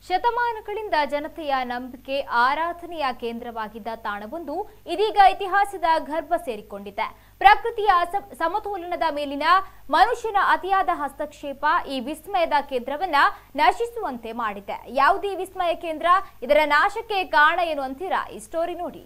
ಶತಮಾನಗಳಿಂದ ಜನತೆಯ ನಂಬಿಕೆ ಆರಾಧನೆಯ ಕೇಂದ್ರವಾಗಿದ್ದ ತಾಣವೊಂದು ಇದೀಗ ಇತಿಹಾಸದ ಗರ್ಭ ಸೇರಿಕೊಂಡಿದೆ ಪ್ರಕೃತಿಯ ಅಸ- ಸಮತೋಲನದ ಮೇಲಿನ ಮನುಷ್ಯನ ಅತಿಯಾದ ಹಸ್ತಕ್ಷೇಪ ಈ ವಿಸ್ಮಯದ ಕೇಂದ್ರವನ್ನ ನಶಿಸುವಂತೆ ಮಾಡಿದೆ ಯಾವುದೇ ವಿಸ್ಮಯ ಕೇಂದ್ರ ಇದರ ನಾಶಕ್ಕೆ ಕಾರಣ ಏನು ಅಂತೀರಾ ಈ ಸ್ಟೋರಿ ನೋಡಿ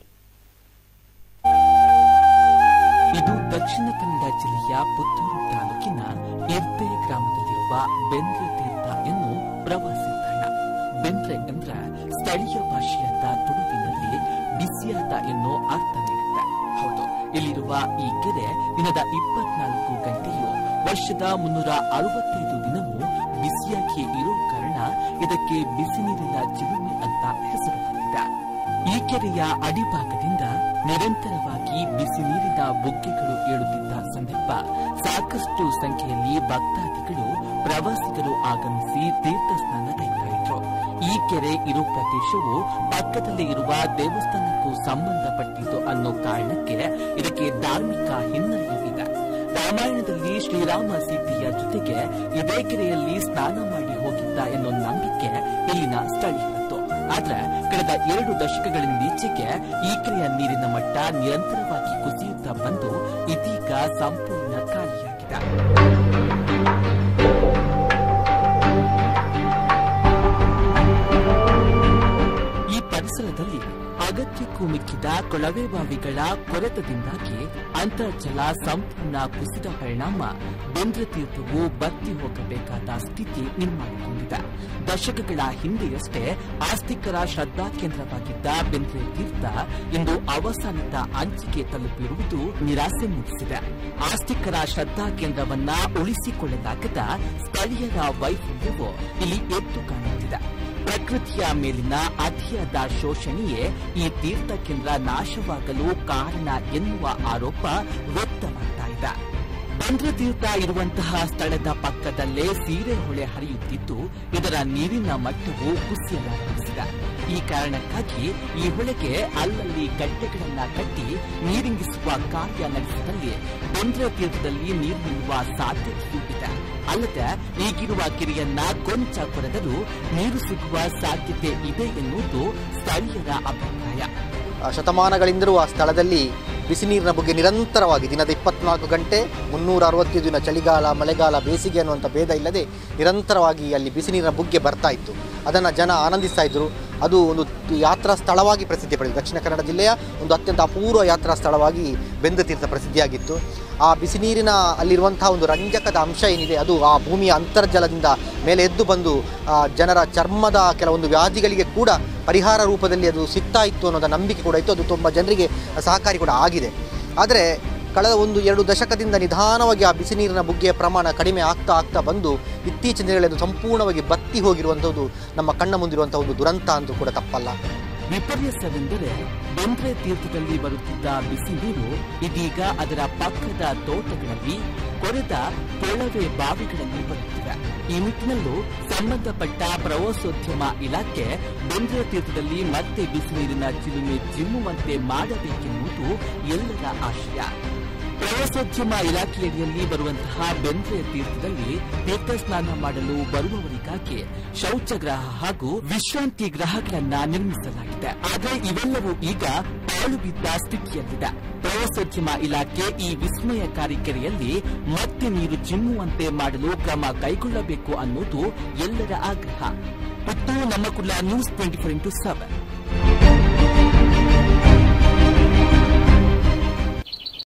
ಇದು ದಕ್ಷಿಣ ಕನ್ನಡ ಜಿಲ್ಲೆಯ ಪುತ್ತೂರು ತಾಲೂಕಿನ ಎರ್ತೆ ಗ್ರಾಮದಲ್ಲಿರುವ ಬೆಂದ್ರೆ ತೀರ್ಥ ಎನ್ನು ಪ್ರವಾಸಿ ತಾಣ ಬೆಂದ್ರೆ ಎಂದ್ರ ಸ್ಥಳೀಯ ಭಾಷೆಯಾದ ತುಳುವಿನಲ್ಲಿ ಬಿಸಿಯಾದ ಎನ್ನೋ ಅರ್ಥ ನೀಡುತ್ತೆ ಹೌದು ಇಲ್ಲಿರುವ ಈ ಕೆರೆ ದಿನದ ಇಪ್ಪತ್ನಾಲ್ಕು ಗಂಟೆಯು ವರ್ಷದ ಮುನ್ನೂರ ಅರವತ್ತೈದು ದಿನವೂ ಬಿಸಿಯಾಗಿ ಇರೋ ಕಾರಣ ಇದಕ್ಕೆ ಬಿಸಿ ನೀರಿನ ಚಿಲುಮೆ ಅಂತ ಹೆಸರು ಬಂದಿದೆ ಈ ಕೆರೆಯ ಅಡಿಭಾಗದಿಂದ ನಿರಂತರವಾಗಿ ಬಿಸಿ ನೀರಿನ ಬುಗ್ಗೆಗಳು ಏಳುತ್ತಿದ್ದ ಸಂದರ್ಭ ಸಾಕಷ್ಟು ಸಂಖ್ಯೆಯಲ್ಲಿ ಭಕ್ತಾದಿಗಳು ಪ್ರವಾಸಿಗರು ಆಗಮಿಸಿ ತೀರ್ಥ ಸ್ನಾನ ಕೈಗೊಂಡಿದ್ರು ಈ ಕೆರೆ ಇರೋ ಪ್ರದೇಶವು ಪಕ್ಕದಲ್ಲೇ ಇರುವ ದೇವಸ್ಥಾನಕ್ಕೂ ಸಂಬಂಧಪಟ್ಟಿದ್ದು ಅನ್ನೋ ಕಾರಣಕ್ಕೆ ಇದಕ್ಕೆ ಧಾರ್ಮಿಕ ಹಿನ್ನೆಲೆಯೂ ಇದೆ ರಾಮಾಯಣದಲ್ಲಿ ಶ್ರೀರಾಮ ಸೀತೆಯ ಜೊತೆಗೆ ಇದೇ ಕೆರೆಯಲ್ಲಿ ಸ್ನಾನ ಮಾಡಿ ಹೋಗಿದ್ದ ಎನ್ನೋ ನಂಬಿಕೆ ಇಲ್ಲಿನ ಸ್ಥಳೀಯರದ್ದು ಆದ್ರೆ ಕಳೆದ ಎರಡು ದಶಕಗಳಿಂದೀಚೆಗೆ ಈ ಕೆರೆಯ ನೀರಿನ ಮಟ್ಟ ನಿರಂತರವಾಗಿ ಕುಸಿಯುತ್ತಾ ಬಂದು ಇದೀಗ ಸಂಪೂರ್ಣ ಖಾಲಿಯಾಗಿದೆ ಈ ಪರಿಸರದಲ್ಲಿ ಅಗತ್ಯಕ್ಕೂ ಮಿಕ್ಕಿದ ಕೊಳವೆ ಬಾವಿಗಳ ಕೊರೆತದಿಂದಾಗಿ ಅಂತರ್ಜಲ ಸಂಪೂರ್ಣ ಕುಸಿದ ಪರಿಣಾಮ ಬೆಂದ್ರ ತೀರ್ಥವು ಬತ್ತಿ ಹೋಗಬೇಕಾದ ಸ್ಥಿತಿ ನಿರ್ಮಾಣಗೊಂಡಿದೆ ದಶಕಗಳ ಹಿಂದೆಯಷ್ಟೇ ಆಸ್ತಿಕರ ಶ್ರದ್ಧಾ ಕೇಂದ್ರವಾಗಿದ್ದ ಬೆಂದ್ರೆ ತೀರ್ಥ ಇಂದು ಅವಸಾನದ ಅಂಚಿಗೆ ತಲುಪಿರುವುದು ನಿರಾಸೆ ಮೂಡಿಸಿದೆ ಆಸ್ತಿಕರ ಶ್ರದ್ಧಾ ಕೇಂದ್ರವನ್ನ ಉಳಿಸಿಕೊಳ್ಳಲಾಗದ ಸ್ಥಳೀಯರ ವೈಫಲ್ಯವು ಇಲ್ಲಿ ಎದ್ದು ಕಾಣುತ್ತಿದೆ ಪ್ರಕೃತಿಯ ಮೇಲಿನ ಅತಿಯಾದ ಶೋಷಣೆಯೇ ಈ ತೀರ್ಥ ಕೇಂದ್ರ ನಾಶವಾಗಲು ಕಾರಣ ಎನ್ನುವ ಆರೋಪ ವ್ಯಕ್ತವಾಗ್ತಾ ಇದೆ ಬಂದ್ರತೀರ್ಥ ಇರುವಂತಹ ಸ್ಥಳದ ಪಕ್ಕದಲ್ಲೇ ಸೀರೆ ಹೊಳೆ ಹರಿಯುತ್ತಿದ್ದು ಇದರ ನೀರಿನ ಮಟ್ಟವು ಕುಸಿಯಲಾರಂಭಿಸಿದೆ ಈ ಕಾರಣಕ್ಕಾಗಿ ಈ ಹೊಳೆಗೆ ಅಲ್ಲಲ್ಲಿ ಗಡ್ಡೆಗಳನ್ನ ಕಟ್ಟಿ ನೀರಿಂಗಿಸುವ ಕಾರ್ಯ ನಡೆಸಿದಲ್ಲಿ ಬಂದ್ರತೀರ್ಥದಲ್ಲಿ ನೀರು ನಿಲ್ಲುವ ಸಾಧ್ಯತೆಯೂ ಇದೆ ಅಲ್ಲದೆ ಈಗಿರುವ ಕೆರೆಯನ್ನ ಕೊಂಚ ಕೊರೆದರೂ ನೀರು ಸಿಗುವ ಸಾಧ್ಯತೆ ಇದೆ ಎನ್ನುವುದು ಸ್ಥಳೀಯರ ಅಭಿಪ್ರಾಯ ಆ, ಶತಮಾನಗಳಿಂದಲೂ ಆ ಸ್ಥಳದಲ್ಲಿ ಬಿಸಿ ನೀರಿನ ಬಗ್ಗೆ ನಿರಂತರವಾಗಿ ದಿನದ ಇಪ್ಪತ್ನಾಲ್ಕು ಗಂಟೆ ಮುನ್ನೂರ ಅರವತ್ತೈದು ದಿನ ಚಳಿಗಾಲ ಮಳೆಗಾಲ ಬೇಸಿಗೆ ಅನ್ನುವಂಥ ಭೇದ ಇಲ್ಲದೆ ನಿರಂತರವಾಗಿ ಅಲ್ಲಿ ಬಿಸಿ ನೀರಿನ ಬುಗ್ಗೆ ಬರ್ತಾ ಇತ್ತು ಅದನ್ನು ಜನ ಆನಂದಿಸ್ತಾ ಇದ್ದರು ಅದು ಒಂದು ಯಾತ್ರಾ ಸ್ಥಳವಾಗಿ ಪ್ರಸಿದ್ಧಿ ಪಡೆದಿದೆ ದಕ್ಷಿಣ ಕನ್ನಡ ಜಿಲ್ಲೆಯ ಒಂದು ಅತ್ಯಂತ ಅಪೂರ್ವ ಯಾತ್ರಾ ಸ್ಥಳವಾಗಿ ಬೆಂದ ತೀರ್ಥ ಪ್ರಸಿದ್ಧಿಯಾಗಿತ್ತು ಆ ಬಿಸಿ ನೀರಿನ ಅಲ್ಲಿರುವಂತಹ ಒಂದು ರಂಜಕದ ಅಂಶ ಏನಿದೆ ಅದು ಆ ಭೂಮಿಯ ಅಂತರ್ಜಲದಿಂದ ಮೇಲೆ ಎದ್ದು ಬಂದು ಆ, ಜನರ ಚರ್ಮದ ಕೆಲವೊಂದು ವ್ಯಾಧಿಗಳಿಗೆ ಕೂಡ ಪರಿಹಾರ ರೂಪದಲ್ಲಿ ಅದು ಸಿಗ್ತಾ ಇತ್ತು ಅನ್ನೋದ ನಂಬಿಕೆ ಕೂಡ ಇತ್ತು ಅದು ತುಂಬ ಜನರಿಗೆ ಸಹಕಾರಿ ಕೂಡ ಆಗಿದೆ ಆದರೆ ಕಳೆದ ಒಂದು ಎರಡು ದಶಕದಿಂದ ನಿಧಾನವಾಗಿ ಆ ಬಿಸಿ ನೀರಿನ ಬುಗ್ಗೆಯ ಪ್ರಮಾಣ ಕಡಿಮೆ ಆಗ್ತಾ ಆಗ್ತಾ ಬಂದು ಇತ್ತೀಚಿನ ದಿನಗಳಲ್ಲಿ ಅದು ಸಂಪೂರ್ಣವಾಗಿ ಬತ್ತಿ ಹೋಗಿರುವಂಥದ್ದು ನಮ್ಮ ಕಣ್ಣ ಮುಂದಿರುವಂಥ ಒಂದು ದುರಂತ ಅಂತೂ ಕೂಡ ತಪ್ಪಲ್ಲ ವಿಪರ್ಯಾಸವೆಂದರೆ ಬಂದ್ರೆ ತೀರ್ಥದಲ್ಲಿ ಬರುತ್ತಿದ್ದ ಬಿಸಿ ನೀರು ಇದೀಗ ಅದರ ಪಕ್ಕದ ತೋಟಗಳಲ್ಲಿ ಕೊರೆದ ಕೊಳವೆ ಬಾವಿಗಳಲ್ಲಿ ಬರುತ್ತಿದೆ ಈ ನಿಟ್ಟಿನಲ್ಲೂ ಸಂಬಂಧಪಟ್ಟ ಪ್ರವಾಸೋದ್ಯಮ ಇಲಾಖೆ ಬಂದ್ರೆ ತೀರ್ಥದಲ್ಲಿ ಮತ್ತೆ ಬಿಸಿ ನೀರಿನ ಚಿಲುಮೆ ಚಿಮ್ಮುವಂತೆ ಮಾಡಬೇಕೆನ್ನುವುದು ಎಲ್ಲರ ಆಶಯ ಪ್ರವಾಸೋದ್ಯಮ ಇಲಾಖೆಯಡಿಯಲ್ಲಿ ಬರುವಂತಹ ಬೆಂದ್ರೆ ತೀರ್ಥದಲ್ಲಿ ತೀರ್ಥ ಸ್ನಾನ ಮಾಡಲು ಬರುವವರಿಗಾಗಿ ಶೌಚಗೃಹ ಹಾಗೂ ವಿಶ್ರಾಂತಿ ಗೃಹಗಳನ್ನ ನಿರ್ಮಿಸಲಾಗಿದೆ ಆದರೆ ಇವೆಲ್ಲವೂ ಈಗ ಪಾಳು ಬಿದ್ದ ಸ್ಥಿತಿಯಲ್ಲಿದೆ ಪ್ರವಾಸೋದ್ಯಮ ಇಲಾಖೆ ಈ ವಿಸ್ಮಯಕಾರಿ ಕೆರೆಯಲ್ಲಿ ಮತ್ತೆ ನೀರು ಚಿಮ್ಮುವಂತೆ ಮಾಡಲು ಕ್ರಮ ಕೈಗೊಳ್ಳಬೇಕು ಅನ್ನೋದು ಎಲ್ಲರ ಆಗ್ರಹ ಪುತ್ತೂರು ನಮ್ಮ ಕುಲ್ಲ news twenty four into seven